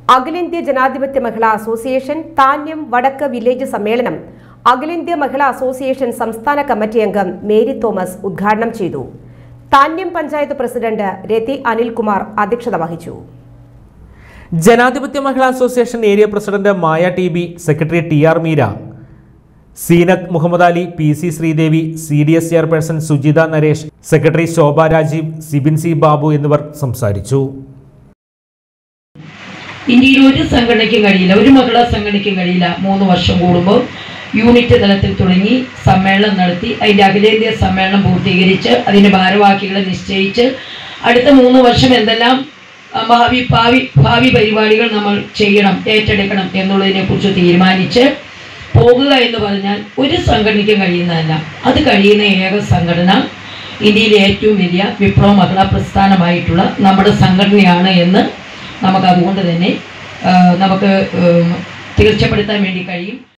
അഖിലേന്ത്യാ ജനാധിപത്യ മഹിളാ അസോസിയേഷൻ താന്യം വടക്ക് വില്ലേജ് സമ്മേളനം അഖിലേന്ത്യാ മഹിളാ അസോസിയേഷൻ സംസ്ഥാന കമ്മിറ്റി അംഗം മേരി തോമസ് ഉദ്ഘാടനം ചെയ്തു താന്യം പഞ്ചായത്ത് പ്രസിഡന്റ് രതി അനിൽകുമാർ അധ്യക്ഷത വഹിച്ചു ജനാധിപത്യ Mahila association area president Maya T B secretary T R Meera Seenath Muhammad Ali P C Sreedevi C D S chairperson Sujitha Naresh secretary Shobha Rajeev Sibin C Babu എന്നിവർ സംസാരിച്ചു ഇന്ത്യയിൽ ഒരു സംഘടനയ്ക്കും കഴിയില്ല ഒരു മഹിളാ സംഘടനയ്ക്കും കഴിയില്ല മൂന്ന് വർഷം കൂടുമ്പോൾ യൂണിറ്റ് തലത്തിൽ തുടങ്ങി സമ്മേളനം നടത്തി അതിൻ്റെ അഖിലേന്ത്യാ സമ്മേളനം പൂർത്തീകരിച്ച് അതിൻ്റെ ഭാരവാഹികളെ നിശ്ചയിച്ച് അടുത്ത മൂന്ന് വർഷം എന്തെല്ലാം ആ, ഭാവി ഭാവി ഭാവി പരിപാടികൾ നമ്മൾ ചെയ്യണം ഏറ്റെടുക്കണം എന്നുള്ളതിനെ കുറിച്ച് തീരുമാനിച്ച് പോകുക എന്ന് പറഞ്ഞാൽ ഒരു സംഘടനയ്ക്കും കഴിയുന്നതല്ല അത് കഴിയുന്ന ഏക സംഘടന ഇന്ത്യയിലെ ഏറ്റവും വലിയ വിപ്ലവ മഹിളാ പ്രസ്ഥാനമായിട്ടുള്ള നമ്മുടെ സംഘടനയാണ് എന്ന് നമുക്ക് അതുകൊണ്ട് തന്നെ ആ, നമുക്ക് ഉം, തീർച്ചപ്പെടുത്താൻ വേണ്ടി കഴിയും